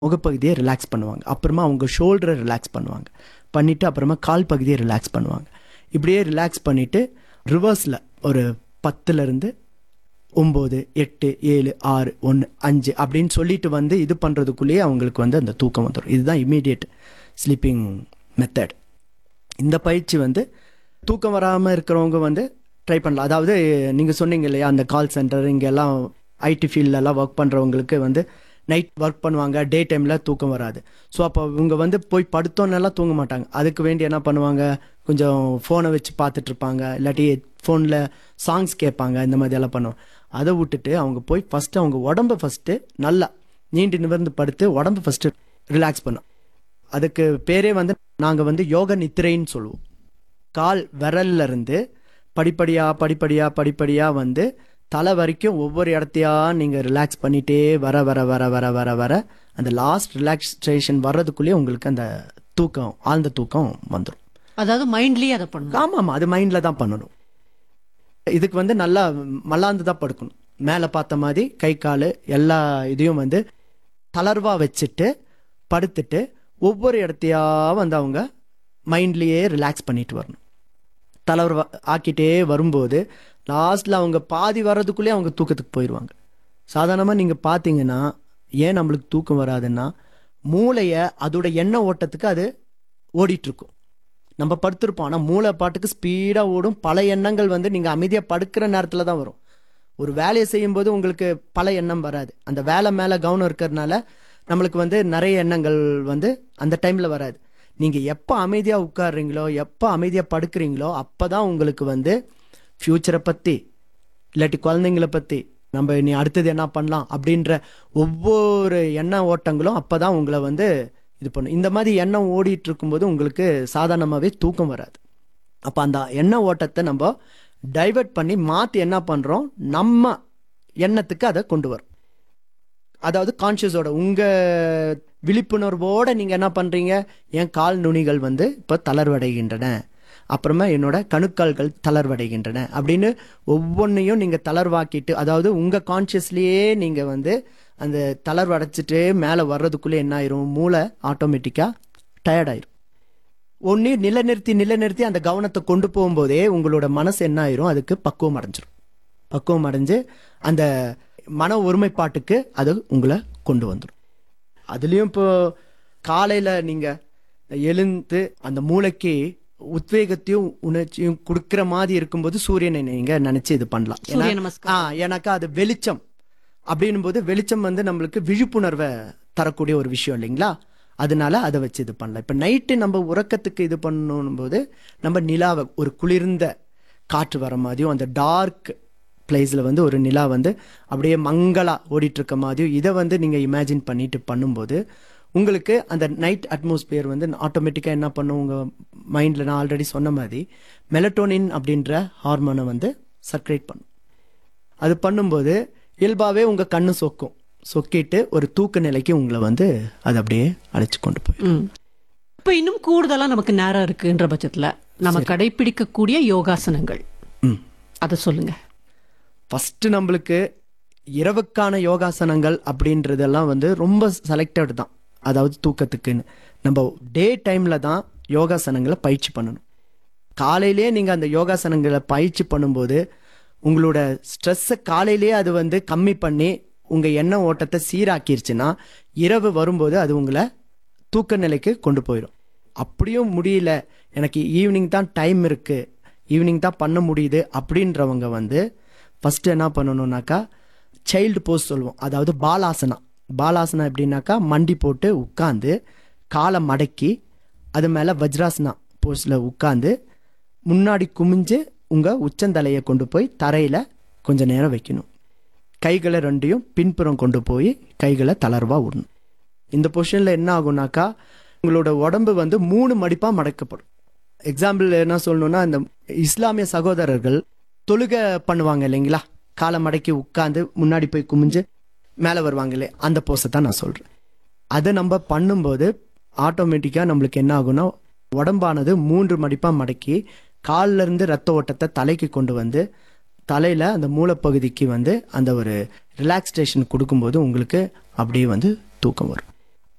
முகப்பகுதியை relax பண்ணுவாங்க அப்புறமா அவங்க ஷோல்டரை ரிலாக்ஸ் பண்ணுவாங்க பண்ணிவிட்டு அப்புறமா கால் பகுதியை ரிலாக்ஸ் பண்ணுவாங்க இப்படியே ரிலாக்ஸ் பண்ணிவிட்டு ரிவர்ஸில் ஒரு பத்துலேருந்து ஒம்பது எட்டு ஏழு ஆறு ஒன்று அஞ்சு அப்படின்னு சொல்லிட்டு வந்து இது பண்ணுறதுக்குள்ளேயே அவங்களுக்கு வந்து அந்த தூக்கம் வந்துடும் இதுதான் இமீடியட் ஸ்லீப்பிங் மெத்தட் இந்த பயிற்சி வந்து தூக்கம் வராமல் இருக்கிறவங்க வந்து ட்ரை பண்ணலாம் அதாவது நீங்கள் சொன்னீங்க இல்லையா அந்த கால் சென்டர் இங்கெல்லாம் ஐடி ஃபீல்டெல்லாம் ஒர்க் பண்ணுறவங்களுக்கு வந்து நைட் ஒர்க் பண்ணுவாங்க டே டைமில் தூக்கம் வராது ஸோ அப்போ இவங்க வந்து போய் படுத்தோன்னெல்லாம் தூங்க மாட்டாங்க அதுக்கு வேண்டி என்ன பண்ணுவாங்க கொஞ்சம் ஃபோனை வச்சு பார்த்துட்டு இருப்பாங்க இல்லாட்டி ஃபோனில் சாங்ஸ் கேட்பாங்க இந்த மாதிரி எல்லாம் பண்ணுவாங்க அதை விட்டுட்டு அவங்க போய் ஃபஸ்ட்டு அவங்க உடம்ப ஃபஸ்ட்டு நல்லா நீண்டு நிமிர்ந்து படுத்து உடம்பு ஃபஸ்ட்டு ரிலாக்ஸ் பண்ணும் அதுக்கு பேரே வந்து நாங்கள் வந்து யோக நித்திரைன்னு சொல்லுவோம் கால் விரல்ல இருந்து படிப்படியா படிப்படியா படிப்படியா வந்து தலை வரைக்கும் ஒவ்வொரு இடத்தையா நீங்க ரிலாக்ஸ் பண்ணிட்டே வர வர வர வர வர வர அந்த லாஸ்ட் ரிலாக்ஸேஷன் வர்றதுக்குள்ளேயே உங்களுக்கு அந்த தூக்கம் ஆழ்ந்த தூக்கம் வந்துடும் அதாவது மைண்ட்லயே அதை பண்ணணும் ஆமா ஆமா அது மைண்ட்ல தான் பண்ணணும் இதுக்கு வந்து நல்லா மல்லாந்து தான் படுக்கணும் மேலே பார்த்த மாதிரி கை கால் எல்லா இதையும் வந்து தளர்வா வச்சுட்டு படுத்துட்டு ஒவ்வொரு இடத்தையா வந்து அவங்க மைண்ட்லயே ரிலாக்ஸ் பண்ணிட்டு வரணும் தளர்வா ஆக்கிட்டே வரும்போது லாஸ்ட்ல அவங்க பாதி வர்றதுக்குள்ளே அவங்க தூக்கத்துக்கு போயிடுவாங்க சாதாரணமாக நீங்கள் பார்த்தீங்கன்னா ஏன் நம்மளுக்கு தூக்கம் வராதுன்னா மூளையை அதோட எண்ண ஓட்டத்துக்கு அது ஓடிட்டு இருக்கும் நம்ம படுத்திருப்போம் ஆனால் மூளை பாட்டுக்கு ஸ்பீடாக ஓடும் பல எண்ணங்கள் வந்து நீங்கள் அமைதியாக படுக்கிற நேரத்தில் தான் வரும் ஒரு வேலையை செய்யும்போது உங்களுக்கு பல எண்ணம் வராது அந்த வேலை மேலே கவனம் இருக்கிறதுனால நம்மளுக்கு வந்து நிறைய எண்ணங்கள் வந்து அந்த டைமில் வராது நீங்கள் எப்போ அமைதியாக உட்காடுறீங்களோ எப்போ அமைதியாக படுக்கிறீங்களோ அப்போ தான் உங்களுக்கு வந்து ஃப்யூச்சரை பற்றி இல்லாட்டி குழந்தைங்கள பற்றி நம்ம இனி அடுத்தது என்ன பண்ணலாம் அப்படின்ற ஒவ்வொரு எண்ண ஓட்டங்களும் அப்போ தான் உங்களை வந்து இது பண்ணும் இந்த மாதிரி எண்ணம் ஓடிட்டு இருக்கும்போது உங்களுக்கு சாதாரணமாகவே தூக்கம் வராது அப்போ அந்த எண்ண ஓட்டத்தை நம்ம டைவர்ட் பண்ணி மாற்றி என்ன பண்ணுறோம் நம்ம எண்ணத்துக்கு அதை கொண்டு வரும் அதாவது கான்ஷியஸோட உங்கள் விழிப்புணர்வோட நீங்கள் என்ன பண்ணுறீங்க என் கால் நுனிகள் வந்து இப்போ தளர்வடைகின்றன அப்புறமா என்னோட கணுக்கால்கள் தளர்வடைகின்றன அப்படின்னு ஒவ்வொன்றையும் நீங்கள் தளர்வாக்கிட்டு அதாவது உங்கள் கான்ஷியஸ்லேயே நீங்கள் வந்து அந்த தளர்வடைச்சிட்டு மேலே வர்றதுக்குள்ளே என்ன ஆயிரும் மூளை ஆட்டோமேட்டிக்காக டயர்டாயிரும் ஒன்று நிலைநிறுத்தி நிலைநிறுத்தி அந்த கவனத்தை கொண்டு போகும்போதே உங்களோட மனசு என்ன ஆயிரும் அதுக்கு பக்குவம் அடைஞ்சிரும் பக்குவம் அடைஞ்சு அந்த மன ஒருமைப்பாட்டுக்கு அது உங்களை கொண்டு வந்துடும் அதுலேயும் இப்போ காலையில் நீங்கள் எழுந்து அந்த மூளைக்கு உத்வேகத்தையும் உணர்ச்சியும் கொடுக்குற மாதிரி இருக்கும்போது சூரியனை நீங்கள் நினச்சி இது பண்ணலாம் ஏன்னா- சூரிய நமஸ்காரம். ஆ ஏன்னாக்கா அது வெளிச்சம் அப்படின்னும் போது வெளிச்சம் வந்து நம்மளுக்கு விழிப்புணர்வை தரக்கூடிய ஒரு விஷயம் இல்லைங்களா அதனால அதை வச்சு இது பண்ணலாம் இப்போ நைட்டு நம்ம உறக்கத்துக்கு இது பண்ணணும் போது நம்ம நிலாவை ஒரு குளிர்ந்த காற்று வர மாதிரியும் அந்த டார்க் பிளேஸில் வந்து ஒரு நிலா வந்து அப்படியே மங்களா ஓடிட்டு இருக்க மாதிரியும் இதை வந்து நீங்கள் இமேஜின் பண்ணிட்டு பண்ணும்போது உங்களுக்கு அந்த நைட் அட்மாஸ்பியர் வந்து ஆட்டோமேட்டிக்காக என்ன பண்ணும் உங்கள் மைண்டில் நான் ஆல்ரெடி சொன்ன மாதிரி மெலட்டோனின் அப்படின்ற ஹார்மோனை வந்து சர்க்குலேட் பண்ணும் அது பண்ணும்போது இயல்பாகவே உங்கள் கண்ணு சொக்கும் சொக்கிட்டு ஒரு தூக்க நிலைக்கு உங்களை வந்து அது அப்படியே அழைச்சி கொண்டு போய் ம். இப்ப இன்னும் கூடுதலா நமக்கு நேரம் இருக்குன்ற பட்சத்துல நம்ம கடைபிடிக்கக்கூடிய யோகாசனங்கள் ம் அதை சொல்லுங்க ஃபஸ்ட்டு நம்மளுக்கு இரவுக்கான யோகாசனங்கள் அப்படின்றதெல்லாம் வந்து ரொம்ப செலக்டட் தான் அதாவது தூக்கத்துக்குன்னு நம்ம டே டைமில் தான் யோகாசனங்களை பயிற்சி பண்ணணும் காலையிலே நீங்கள் அந்த யோகாசனங்களை பயிற்சி பண்ணும்போது உங்களோட ஸ்ட்ரெஸ்ஸை காலையிலேயே அது வந்து கம்மி பண்ணி உங்கள் எண்ண ஓட்டத்தை சீராக்கிருச்சுன்னா இரவு வரும்போது அது உங்களை தூக்க நிலைக்கு கொண்டு போயிடும் அப்படியும் முடியல எனக்கு ஈவினிங் தான் டைம் இருக்குது ஈவினிங் தான் பண்ண முடியுது அப்படின்றவங்க வந்து ஃபஸ்ட்டு என்ன பண்ணணும்னாக்கா சைல்டு போஸ் சொல்லுவோம் அதாவது பாலாசனா பாலாசனா எப்படின்னாக்கா மண்டி போட்டு உட்காந்து காலை மடக்கி அது மேலே வஜ்ராசனா போஸில் உட்காந்து முன்னாடி குமிஞ்சு உங்கள் உச்சந்தலையை கொண்டு போய் தரையில் கொஞ்ச நேரம் வைக்கணும் கைகளை ரெண்டையும் பின்புறம் கொண்டு போய் கைகளை தளர்வாக விடணும் இந்த பொசிஷனில் என்ன ஆகும்னாக்கா உங்களோட உடம்பு வந்து மூணு மடிப்பாக மடக்கப்படும் எக்ஸாம்பிள் என்ன சொல்லணும்னா இந்த இஸ்லாமிய சகோதரர்கள் தொழுகை பண்ணுவாங்க இல்லைங்களா காலை மடக்கி உட்காந்து முன்னாடி போய் குமிஞ்சு மேலே வருவாங்களே அந்த போஸை தான் நான் சொல்கிறேன் அதை நம்ம பண்ணும்போது ஆட்டோமேட்டிக்காக நம்மளுக்கு என்ன ஆகும்னா உடம்பானது மூன்று மடிப்பாக மடக்கி கால்ல இருந்து ரத்த ஓட்டத்தை தலைக்கு கொண்டு வந்து தலையில் அந்த மூளைப்பகுதிக்கு வந்து அந்த ஒரு ரிலாக்ஸேஷன் கொடுக்கும்போது உங்களுக்கு அப்படியே வந்து தூக்கம் வரும்